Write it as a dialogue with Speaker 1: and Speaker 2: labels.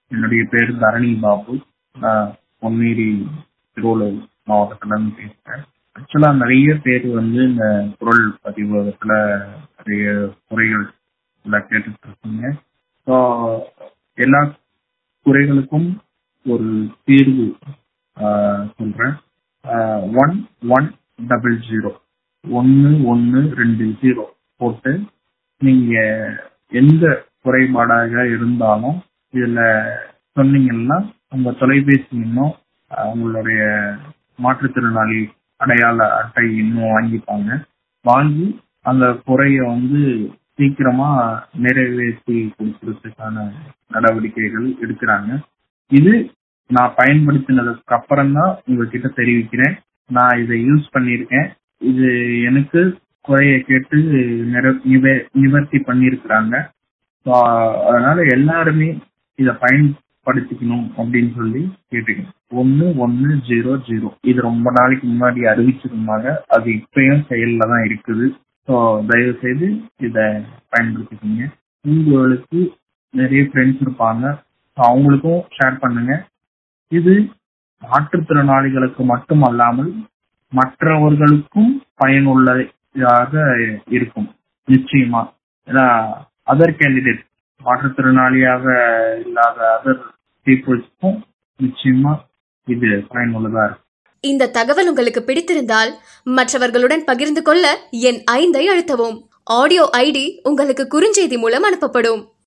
Speaker 1: என்னுடைய பேர் தரணி பாபு நான் பொன்னேரி திருவள்ளூர் மாவட்டத்துலேருந்து பேசுகிறேன் ஆக்சுவலாக நிறைய பேர் வந்து இந்த குரல் பதிவகத்தில் நிறைய குறைகள் எல்லாம் கேட்டுட்டு இருக்கீங்க ஸோ எல்லா குறைகளுக்கும் ஒரு தீர்வு சொல்கிறேன் ஒன் ஒன் டபுள் ஜீரோ ஒன்று ஒன்று ரெண்டு ஜீரோ போட்டு நீங்கள் எந்த குறைபாடாக இருந்தாலும் இதில் சொன்னீங்கன்னா உங்கள் தொலைபேசி இன்னும் உங்களுடைய மாற்றுத்திறனாளி அடையாள அட்டை இன்னும் வாங்கிப்பாங்க வாங்கி அந்த குறைய வந்து சீக்கிரமா நிறைவேற்றி கொடுக்கறதுக்கான நடவடிக்கைகள் எடுக்கிறாங்க இது நான் பயன்படுத்தினதுக்கு அப்புறம் தான் உங்ககிட்ட தெரிவிக்கிறேன் நான் இதை யூஸ் பண்ணியிருக்கேன் இது எனக்கு குறைய கேட்டு நிவர்த்தி பண்ணியிருக்கிறாங்க ஸோ அதனால எல்லாருமே இதை பயன்படுத்திக்கணும் அப்படின்னு சொல்லி கேட்டுக்கணும் ஒன்று ஒன்று ஜீரோ ஜீரோ இது ரொம்ப நாளைக்கு முன்னாடி அறிவிச்சிருந்தாங்க அது இப்பயும் செயல்ல தான் இருக்குது ஸோ தயவு செய்து இதை பயன்படுத்திக்கோங்க உங்களுக்கு நிறைய ஃப்ரெண்ட்ஸ் இருப்பாங்க ஸோ அவங்களுக்கும் ஷேர் பண்ணுங்க இது மாற்றுத்திறனாளிகளுக்கு மட்டும் அல்லாமல் மற்றவர்களுக்கும் பயனுள்ளதாக இருக்கும் நிச்சயமா ஏன்னா அதர் கேண்டிடேட் மாற்றுத்திறனாளியாக இல்லாத அதர் பீப்புள்ஸ்க்கும் நிச்சயமா இது பயனுள்ளதா இருக்கும்
Speaker 2: இந்த தகவல் உங்களுக்கு பிடித்திருந்தால் மற்றவர்களுடன் பகிர்ந்து கொள்ள என் ஐந்தை அழுத்தவும் ஆடியோ ஐடி உங்களுக்கு குறுஞ்செய்தி மூலம் அனுப்பப்படும்